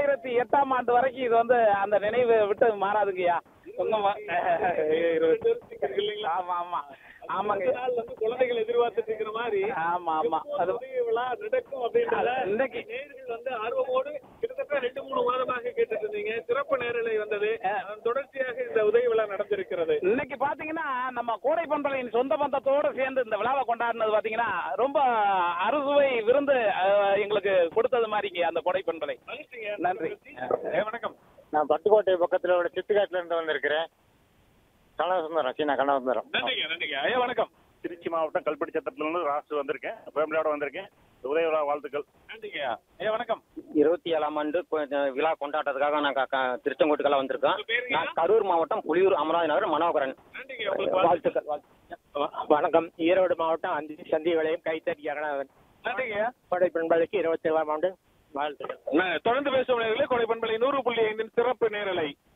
ரெண்டாயிரத்தி எட்டாம் ஆண்டு வரைக்கும் இது வந்து அந்த நினைவு விட்டு மாறாதுங்கய்யா சொந்தமா ஆமா ஆமா ஆமாங்க அடுத்த நாள் வந்து குழந்தைகள் எதிர்பார்த்துட்டு இருக்கிற மாதிரி ஆமா ஆமா எப்போது அது உதய விழா நடக்கும் அப்படின்றத இன்னைக்கு நேயர்கள் வந்து ஆர்வமோடு கிட்டத்தட்ட ரெண்டு மூணு மாதமாக கேட்டுட்டு இருந்தீங்க சிறப்பு நேரலை வந்தது அதன் தொடர்ச்சியாக இந்த உதய விழா நடந்திருக்கிறது இன்னைக்கு பாத்தீங்கன்னா நம்ம கோடை பண்பலையின் சொந்த பந்தத்தோட சேர்ந்து இந்த விழாவை கொண்டாடினது பாத்தீங்கன்னா ரொம்ப அறுசுவை விருந்து அஹ், எங்களுக்கு கொடுத்தது மாதிரிங்க அந்த கோடை பண்பலை மகிழ்ச்சிங்க. நன்றி ஏ, வணக்கம் நான் பட்டுக்கோட்டை பக்கத்துல உள்ள சித்துக்காட்டுல இருந்து வந்திருக்கிறேன் கனகசுந்தரம் சீனா கனகசுந்தரம் நன்றிங்க நன்றிங்க ஐயா வணக்கம் திருச்சி மாவட்டம் கல்பட்டி சத்திரத்திலிருந்து ராசு வந்திருக்கேன் ஃபேமிலியோட வந்திருக்கேன் உதய விழா வாழ்த்துக்கள் நன்றிங்க ஐயா வணக்கம் இருபத்தி ஏழாம் ஆண்டு கொ- விழா கொண்டாட்டத்துக்காக நான் க- க- திருச்செங்கோட்டுக்கெல்லாம் வந்திருக்கோம் உங்க பேருங்க? நான் கரூர் மாவட்டம் புலியூர் அமராவதி நகர் மனோகரன் நன்றிங்க உங்களுக்கு வாழ்த்து. வாழ்த்துக்கள் வணக்கம் ஈரோடு மாவட்டம் அஞ்சு சந்தி விளையும் கைத்தறி ஜெகநாதன் நன்றிங்க கோடை பெண்களுக்கு இருபத்தி ஏழாம் ஆண்டு வாழ்த்துக்கள் நான் தொடர்ந்து பேசும் நேர்களே கொடை பண்பலை நூறு புள்ளி ஐந்தின் சிறப்பு நேரலை